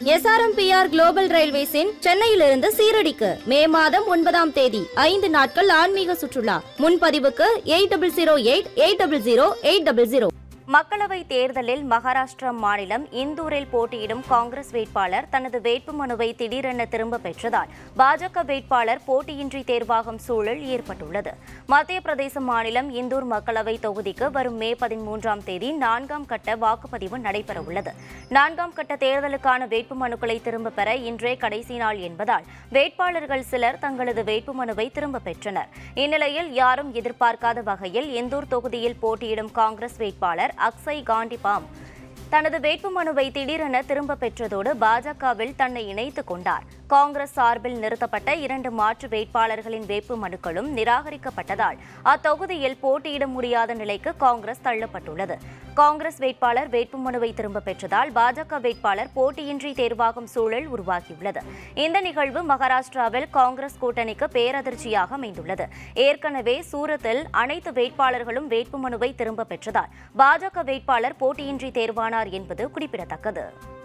SRMPR global ரயில்வேஸின் சென்னையிலிருந்து சீரடிக்கு மே மாதம் ஒன்பதாம் தேதி ஐந்து நாட்கள் ஆன்மீக சுற்றுலா முன்பதிவுக்கு eight double zero eight eight double zero eight double zero மக்களவை தேர்தலில் மகாராஷ்டிரா மாநிலம் இந்தூரில் போட்டியிடும் காங்கிரஸ் வேட்பாளர் தனது வேட்புமனுவை திடீரென திரும்ப பெற்றதால் பாஜக வேட்பாளர் போட்டியின்றி தேர்வாகும் சூழல் ஏற்பட்டுள்ளது மத்திய பிரதேச மாநிலம் இந்தூர் மக்களவை தொகுதிக்கு வரும் மே பதிமூன்றாம் தேதி நான்காம் கட்ட வாக்குப்பதிவு நடைபெறவுள்ளது நான்காம் கட்ட தேர்தலுக்கான வேட்புமனுக்களை திரும்ப பெற இன்றே கடைசி நாள் என்பதால் வேட்பாளர்கள் சிலர் தங்களது வேட்புமனுவை திரும்ப பெற்றனர் இந்நிலையில் யாரும் எதிர்பார்க்காத வகையில் இந்தூர் தொகுதியில் போட்டியிடும் காங்கிரஸ் வேட்பாளர் அக்ஸை காண்டிபாம் தனது வேட்புமனுவை திடீரென திரும்ப பெற்றதோடு பாஜகவில் தன்னை இணைத்துக் கொண்டார் காங்கிரஸ் சார்பில் நிறுத்தப்பட்ட இரண்டு மாற்று வேட்பாளர்களின் வேட்புமனுக்களும் நிராகரிக்கப்பட்டதால் அத்தொகுதியில் போட்டியிட முடியாத நிலைக்கு காங்கிரஸ் தள்ளப்பட்டுள்ளது காங்கிரஸ் வேட்பாளர் வேட்புமனுவை திரும்ப பெற்றதால் பாஜக வேட்பாளர் போட்டியின்றி தேர்வாகும் சூழல் உருவாகியுள்ளது இந்த நிகழ்வு மகாராஷ்டிராவில் காங்கிரஸ் கூட்டணிக்கு பேரதிர்ச்சியாக அமைந்துள்ளது ஏற்கனவே சூரத்தில் அனைத்து வேட்பாளர்களும் வேட்புமனுவை திரும்ப பெற்றதால் பாஜக வேட்பாளர் போட்டியின்றி தேர்வானார் என்பது குறிப்பிடத்தக்கது